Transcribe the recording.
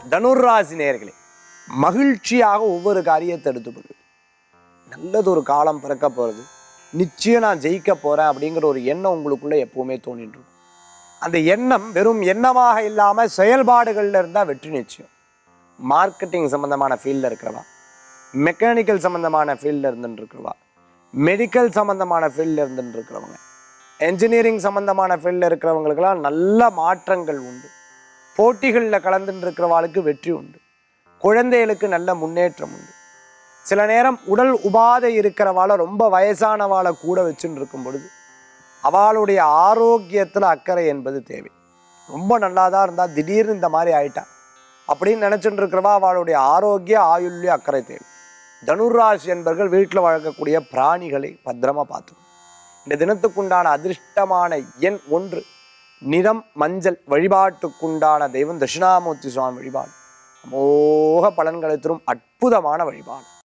தனுர்ராசி நேர்களே மகிழ்ச்சியாக ஒவ்வொரு காரியத்தை எடுத்து பண்ணுது நல்லது ஒரு காலம் பிறக்க போகிறது நிச்சயம் நான் ஜெயிக்க போகிறேன் அப்படிங்கிற ஒரு எண்ணம் உங்களுக்குள்ளே எப்பவுமே தோணிட்டு இருக்கும் அந்த எண்ணம் வெறும் எண்ணமாக இல்லாமல் செயல்பாடுகளில் இருந்தால் வெற்றி நிச்சயம் மார்க்கெட்டிங் சம்மந்தமான ஃபீல்டில் இருக்கிறவா மெக்கானிக்கல் சம்மந்தமான ஃபீல்டில் இருந்துட்டு இருக்கிறவா மெடிக்கல் சம்மந்தமான ஃபீல்டில் இருந்துட்டு இருக்கிறவங்க என்ஜினியரிங் சம்மந்தமான ஃபீல்டில் இருக்கிறவங்களுக்கெல்லாம் நல்ல மாற்றங்கள் உண்டு போட்டிகளில் கலந்துட்டு இருக்கிறவாளுக்கு வெற்றி உண்டு குழந்தைகளுக்கு நல்ல முன்னேற்றம் உண்டு சில நேரம் உடல் உபாதை இருக்கிறவாளை ரொம்ப வயசானவாளை கூட வச்சுட்டு இருக்கும் பொழுது அவளுடைய ஆரோக்கியத்தில் அக்கறை என்பது தேவை ரொம்ப நல்லா தான் இருந்தால் திடீர்னு இந்த மாதிரி ஆயிட்டா அப்படின்னு நினச்சிட்டு இருக்கிறவா அவளுடைய ஆரோக்கிய ஆயுள்ய அக்கறை தேவை தனுராசி என்பர்கள் வீட்டில் வளர்க்கக்கூடிய பிராணிகளை பத்திரமா பார்த்துக்கணும் இந்த தினத்துக்குண்டான அதிர்ஷ்டமான எண் ஒன்று நிறம் மஞ்சள் வழிபாட்டுக்குண்டான தெய்வம் தட்சிணாமூர்த்தி சுவாமி வழிபாடு அமோக பலன்களை தரும் அற்புதமான வழிபாடு